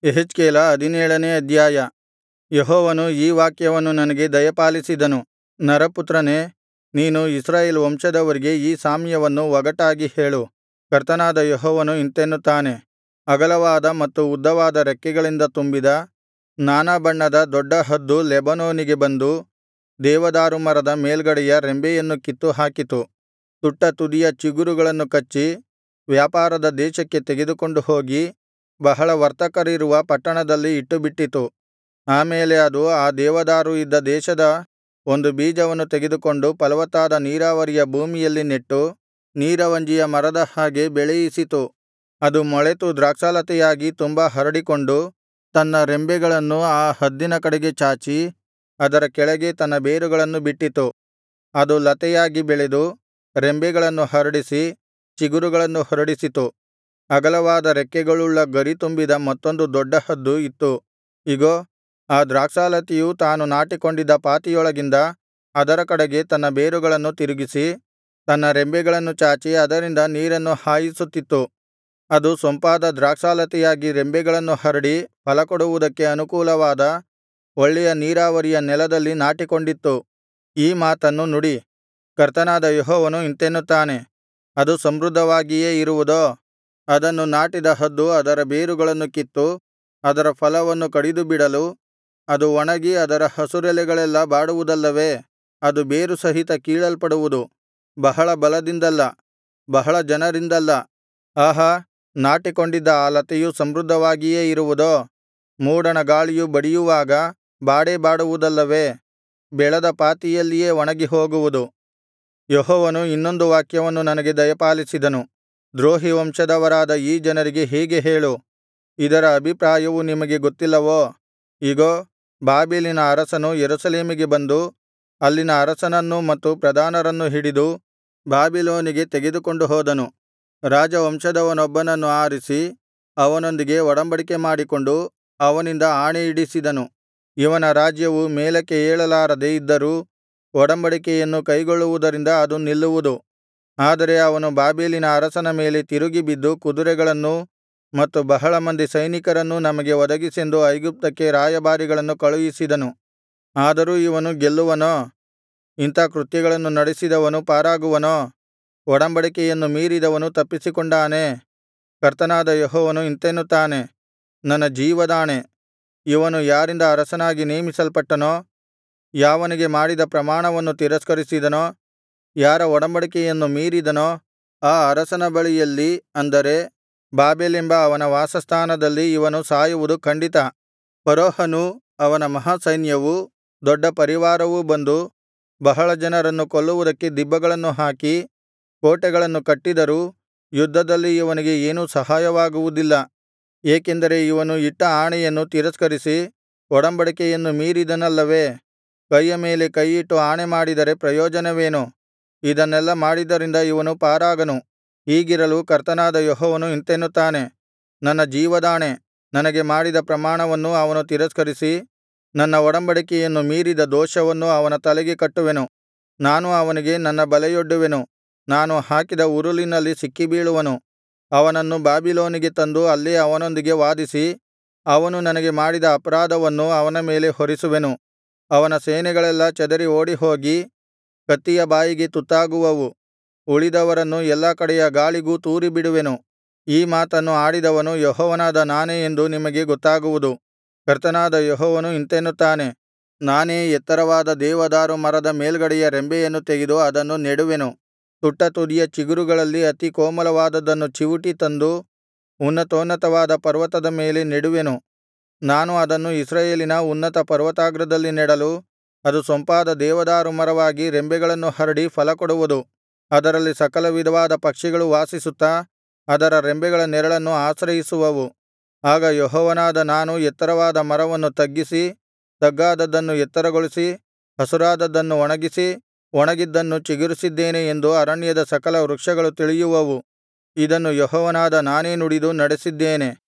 ಯೆಹೆಜ್ಕೇಲ ಹದಿನೇಳನೇ ಅಧ್ಯಾಯ ಯೆಹೋವನು ಈ ವಾಕ್ಯವನ್ನು ನನಗೆ ದಯಪಾಲಿಸಿದನು ನರಪುತ್ರನೇ ನೀನು ಇಸ್ರಾಯೇಲ್ ವಂಶದವರಿಗೆ ಈ ಸಾಮ್ಯವನ್ನು ಒಗಟಾಗಿ ಹೇಳು ಕರ್ತನಾದ ಯೆಹೋವನು ಇಂತೆನ್ನುತ್ತಾನೆ ಅಗಲವಾದ ಮತ್ತು ಉದ್ದವಾದ ರೆಕ್ಕೆಗಳಿಂದ ತುಂಬಿದ ನಾನಾ ಬಣ್ಣದ ದೊಡ್ಡ ಹದ್ದು ಲೆಬನೋನಿಗೆ ಬಂದು ದೇವದಾರು ಮರದ ಮೇಲ್ಗಡೆಯ ರೆಂಬೆಯನ್ನು ಕಿತ್ತುಹಾಕಿತು ತುಟ್ಟ ತುದಿಯ ಚಿಗುರುಗಳನ್ನು ಕಚ್ಚಿ ವ್ಯಾಪಾರದ ದೇಶಕ್ಕೆ ತೆಗೆದುಕೊಂಡು ಹೋಗಿ ಬಹಳ ವರ್ತಕರಿರುವ ಪಟ್ಟಣದಲ್ಲಿ ಇಟ್ಟುಬಿಟ್ಟಿತು ಆ ಮೇಲೆ ಅದು ಆ ದೇವದಾರು ಇದ್ದ ದೇಶದ ಒಂದು ಬೀಜವನ್ನು ತೆಗೆದುಕೊಂಡು ಫಲವತ್ತಾದ ನೀರಾವರಿಯ ಭೂಮಿಯಲ್ಲಿ ನೆಟ್ಟು ನೀರವಂಜಿಯ ಮರದ ಹಾಗೆ ಬೆಳೆಯಿಸಿತು ಅದು ಮೊಳೆತು ದ್ರಾಕ್ಷಾಲತೆಯಾಗಿ ತುಂಬಾ ಹರಡಿಕೊಂಡು ತನ್ನ ರೆಂಬೆಗಳನ್ನು ಆ ಹದ್ದಿನ ಕಡೆಗೆ ಚಾಚಿ ಅದರ ಕೆಳಗೆ ತನ್ನ ಬೇರುಗಳನ್ನು ಬಿಟ್ಟಿತು ಅದು ಲತೆಯಾಗಿ ಬೆಳೆದು ರೆಂಬೆಗಳನ್ನು ಹರಡಿಸಿ ಚಿಗುರುಗಳನ್ನು ಹೊರಡಿಸಿತು ಅಗಲವಾದ ರೆಕ್ಕೆಗಳುಳ್ಳ ಗರಿ ತುಂಬಿದ ಮತ್ತೊಂದು ದೊಡ್ಡ ಹದ್ದು ಇತ್ತು ಇಗೋ ಆ ದ್ರಾಕ್ಷಾಲತೆಯು ತಾನು ನಾಟಿಕೊಂಡಿದ್ದ ಪಾತಿಯೊಳಗಿಂದ ಅದರ ಕಡೆಗೆ ತನ್ನ ಬೇರುಗಳನ್ನು ತಿರುಗಿಸಿ ತನ್ನ ರೆಂಬೆಗಳನ್ನು ಚಾಚಿ ಅದರಿಂದ ನೀರನ್ನು ಹಾಯಿಸುತ್ತಿತ್ತು ಅದು ಸೊಂಪಾದ ದ್ರಾಕ್ಷಾಲತೆಯಾಗಿ ರೆಂಬೆಗಳನ್ನು ಹರಡಿ ಫಲಕೊಡುವುದಕ್ಕೆ ಅನುಕೂಲವಾದ ಒಳ್ಳೆಯ ನೀರಾವರಿಯ ನೆಲದಲ್ಲಿ ನಾಟಿಕೊಂಡಿತ್ತು ಈ ಮಾತನ್ನು ನುಡಿ ಕರ್ತನಾದ ಯೆಹೋವನು ಇಂತೆನ್ನುತ್ತಾನೆ ಅದು ಸಮೃದ್ಧವಾಗಿಯೇ ಇರುವುದೋ ಅದನ್ನು ನಾಟಿದ ಹದ್ದು ಅದರ ಬೇರುಗಳನ್ನು ಕಿತ್ತು ಅದರ ಫಲವನ್ನು ಕಡಿದುಬಿಡಲು ಅದು ಒಣಗಿ ಅದರ ಹಸುರೆಲೆಗಳೆಲ್ಲಾ ಬಾಡುವುದಲ್ಲವೇ ಅದು ಬೇರು ಸಹಿತ ಕೀಳಲ್ಪಡುವುದು ಬಹಳ ಬಲದಿಂದಲ್ಲ ಬಹಳ ಜನರಿಂದಲ್ಲ ಆಹಾ ನಾಟಿಕೊಂಡಿದ್ದ ಆ ಲತೆಯು ಸಮೃದ್ಧವಾಗಿಯೇ ಇರುವುದೋ ಮೂಡಣ ಗಾಳಿಯು ಬಡಿಯುವಾಗ ಬಾಡೇ ಬಾಡುವುದಲ್ಲವೇ ಬೆಳೆದ ಪಾತಿಯಲ್ಲಿಯೇ ಒಣಗಿಹೋಗುವುದು ಯೆಹೋವನು ಇನ್ನೊಂದು ವಾಕ್ಯವನ್ನು ನನಗೆ ದಯಪಾಲಿಸಿದನು ದ್ರೋಹಿ ವಂಶದವರಾದ ಈ ಜನರಿಗೆ ಹೀಗೆ ಹೇಳು ಇದರ ಅಭಿಪ್ರಾಯವು ನಿಮಗೆ ಗೊತ್ತಿಲ್ಲವೋ ಇಗೋ ಬಾಬೆಲಿನ ಅರಸನು ಯೆರೂಸಲೇಮಿಗೆ ಬಂದು ಅಲ್ಲಿನ ಅರಸನನ್ನೂ ಮತ್ತು ಪ್ರಧಾನರನ್ನೂ ಹಿಡಿದು ಬಾಬಿಲೋನಿಗೆ ತೆಗೆದುಕೊಂಡು ಹೋದನು ರಾಜವಂಶದವನೊಬ್ಬನನ್ನು ಆರಿಸಿ ಅವನೊಂದಿಗೆ ಒಡಂಬಡಿಕೆ ಮಾಡಿಕೊಂಡು ಅವನಿಂದ ಆಣೆಯಿಡಿಸಿದನು ಇವನ ರಾಜ್ಯವು ಮೇಲಕ್ಕೆ ಏಳಲಾರದೆ ಇದ್ದರೂ ಒಡಂಬಡಿಕೆಯನ್ನು ಕೈಗೊಳ್ಳುವುದರಿಂದ ಅದು ನಿಲ್ಲುವುದು ಆದರೆ ಅವನು ಬಾಬೆಲಿನ ಅರಸನ ಮೇಲೆ ತಿರುಗಿ ಬಿದ್ದು ಕುದುರೆಗಳನ್ನೂ ಮತ್ತು ಬಹಳ ಮಂದಿ ಸೈನಿಕರನ್ನೂ ನಮಗೆ ಒದಗಿಸೆಂದು ಐಗುಪ್ತಕ್ಕೆ ರಾಯಭಾರಿಗಳನ್ನು ಕಳುಹಿಸಿದನು ಆದರೂ ಇವನು ಗೆಲ್ಲುವನೋ ಇಂಥಾ ಕೃತ್ಯಗಳನ್ನು ನಡೆಸಿದವನು ಪಾರಾಗುವನೋ ಒಡಂಬಡಿಕೆಯನ್ನು ಮೀರಿದವನು ತಪ್ಪಿಸಿಕೊಂಡಾನೇ ಕರ್ತನಾದ ಯೆಹೋವನು ಇಂತೆನ್ನುತ್ತಾನೆ ನನ್ನ ಜೀವದಾಣೆ ಇವನು ಯಾರಿಂದ ಅರಸನಾಗಿ ನೇಮಿಸಲ್ಪಟ್ಟನೋ ಯಾವನಿಗೆ ಮಾಡಿದ ಪ್ರಮಾಣವನ್ನು ತಿರಸ್ಕರಿಸಿದನೋ ಯಾರ ಒಡಂಬಡಿಕೆಯನ್ನು ಮೀರಿದನೋ ಆ ಅರಸನ ಬಳಿಯಲ್ಲಿ ಅಂದರೆ ಬಾಬೆಲೆಂಬ ಅವನ ವಾಸಸ್ಥಾನದಲ್ಲಿ ಇವನು ಸಾಯುವುದು ಖಂಡಿತ ಫರೋಹನೂ ಅವನ ಮಹಾಸೈನ್ಯವೂ ದೊಡ್ಡ ಪರಿವಾರವೂ ಬಂದು ಬಹಳ ಜನರನ್ನು ಕೊಲ್ಲುವುದಕ್ಕೆ ದಿಬ್ಬಗಳನ್ನು ಹಾಕಿ ಕೋಟೆಗಳನ್ನು ಕಟ್ಟಿದರೂ ಯುದ್ಧದಲ್ಲಿ ಇವನಿಗೆ ಏನೂ ಸಹಾಯವಾಗುವುದಿಲ್ಲ ಏಕೆಂದರೆ ಇವನು ಇಟ್ಟ ಆಣೆಯನ್ನು ತಿರಸ್ಕರಿಸಿ ಒಡಂಬಡಿಕೆಯನ್ನು ಮೀರಿದನಲ್ಲವೇ ಕೈಯ ಮೇಲೆ ಕೈಯಿಟ್ಟು ಆಣೆಮಾಡಿದರೆ ಪ್ರಯೋಜನವೇನು ಇದನ್ನೆಲ್ಲಾ ಮಾಡಿದ್ದರಿಂದ ಇವನು ಪಾರಾಗನು ಹೀಗಿರಲು ಕರ್ತನಾದ ಯೆಹೋವನು ಇಂತೆನ್ನುತ್ತಾನೆ ನನ್ನ ಜೀವದಾಣೆ ನನಗೆ ಮಾಡಿದ ಪ್ರಮಾಣವನ್ನು ಅವನು ತಿರಸ್ಕರಿಸಿ ನನ್ನ ಒಡಂಬಡಿಕೆಯನ್ನು ಮೀರಿದ ದೋಷವನ್ನು ಅವನ ತಲೆಗೆ ಕಟ್ಟುವೆನು ನಾನು ಅವನಿಗೆ ನನ್ನ ಬಲೆಯೊಡ್ಡುವೆನು ನಾನು ಹಾಕಿದ ಉರುಲಿನಲ್ಲಿ ಸಿಕ್ಕಿಬೀಳುವನು ಅವನನ್ನು ಬಾಬಿಲೋನಿಗೆ ತಂದು ಅಲ್ಲೇ ಅವನೊಂದಿಗೆ ವಾದಿಸಿ ಅವನು ನನಗೆ ಮಾಡಿದ ಅಪರಾಧವನ್ನು ಅವನ ಮೇಲೆ ಹೊರಿಸುವೆನು ಅವನ ಸೇನೆಗಳೆಲ್ಲಾ ಚದರಿ ಓಡಿಹೋಗಿ ಕತ್ತಿಯ ಬಾಯಿಗೆ ತುತ್ತಾಗುವವು ಉಳಿದವರನ್ನು ಎಲ್ಲಾ ಕಡೆಯ ಗಾಳಿಗೂ ತೂರಿಬಿಡುವೆನು ಈ ಮಾತನ್ನು ಆಡಿದವನು ಯೆಹೋವನಾದ ನಾನೇ ಎಂದು ನಿಮಗೆ ಗೊತ್ತಾಗುವುದು ಕರ್ತನಾದ ಯೆಹೋವನು ಇಂತೆನ್ನುತ್ತಾನೆ ನಾನೇ ಎತ್ತರವಾದ ದೇವದಾರು ಮರದ ಮೇಲ್ಗಡೆಯ ರೆಂಬೆಯನ್ನು ತೆಗೆದು ಅದನ್ನು ನೆಡುವೆನು ತುಟ್ಟ ತುದಿಯ ಚಿಗುರುಗಳಲ್ಲಿ ಅತಿ ಕೋಮಲವಾದದ್ದನ್ನು ಚಿವುಟಿ ತಂದು ಉನ್ನತೋನ್ನತವಾದ ಪರ್ವತದ ಮೇಲೆ ನೆಡುವೆನು ನಾನು ಅದನ್ನು ಇಸ್ರಾಯೇಲಿನ ಉನ್ನತ ಪರ್ವತಾಗ್ರದಲ್ಲಿ ನೆಡಲು ಅದು ಸೊಂಪಾದ ದೇವದಾರು ಮರವಾಗಿ ರೆಂಬೆಗಳನ್ನು ಹರಡಿ ಫಲಕೊಡುವುದು ಅದರಲ್ಲಿ ಸಕಲ ವಿಧವಾದ ಪಕ್ಷಿಗಳು ವಾಸಿಸುತ್ತಾ ಅದರ ರೆಂಬೆಗಳ ನೆರಳನ್ನು ಆಶ್ರಯಿಸುವವು ಆಗ ಯೆಹೋವನಾದ ನಾನು ಎತ್ತರವಾದ ಮರವನ್ನು ತಗ್ಗಿಸಿ ತಗ್ಗಾದದ್ದನ್ನು ಎತ್ತರಗೊಳಿಸಿ ಹಸುರಾದದ್ದನ್ನು ಒಣಗಿಸಿ ಒಣಗಿದ್ದನ್ನು ಚಿಗುರಿಸಿದ್ದೇನೆ ಎಂದು ಅರಣ್ಯದ ಸಕಲ ವೃಕ್ಷಗಳು ತಿಳಿಯುವವು ಇದನ್ನು ಯೆಹೋವನಾದ ನಾನೇ ನುಡಿದು ನಡೆಸಿದ್ದೇನೆ